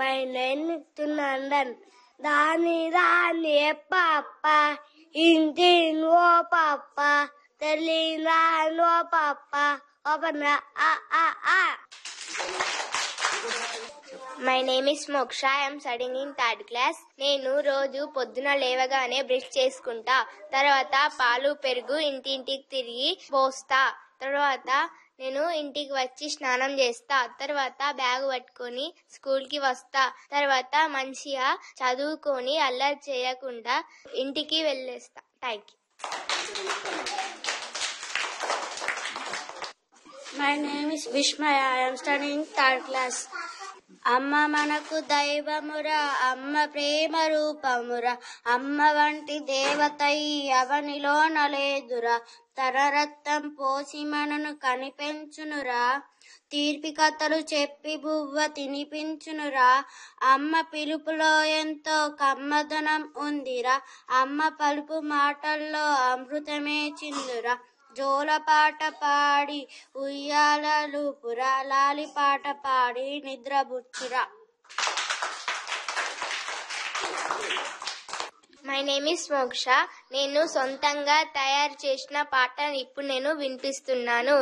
my నెన్నుతున్నందన్ దాని దాని పాప ఇంటి ఓ పాప తల్లి ఓ పాప ఓపెన్ ఆ ఆ ఆ my name is Moksha I'm studying in third class నేను రోజు పొద్దున లేవగానే బ్రష్ చేసుకుంటా తర్వాత పాలు పెరుగు ఇంటింటికి తిరిగి పోస్తా తర్వాత నేను ఇంటికి వచ్చి స్నానం చేస్తా తర్వాత బ్యాగ్ పట్టుకొని స్కూల్ కి వస్తా తర్వాత మంచిగా చదువుకొని అల్లరి చేయకుండా ఇంటికి వెళ్ళేస్తా thank you my name is Vismaya I'm studying third class అమ్మ మనకు దైవమురా అమ్మ ప్రేమ రూపమురా అమ్మ వంటి దేవతై అవనిలోన లేదురా తన రక్తం పోసి మనను కనిపెంచునురా తీర్పి కథలు చెప్పి బువ్వ తినిపించునురా అమ్మ పిలుపులో ఎంతో కమ్మదనం ఉందిరా అమ్మ పలుపు మాటల్లో అమృతమే చిందురా జోలపాట పాడి ఉయ్యాలలు పురా లాలి పాట పాడి నిద్రబుచ్చురా మై నేమ్ ఇస్ మోక్ష నేను సొంతంగా తయారు చేసిన పాటను ఇప్పుడు నేను వినిపిస్తున్నాను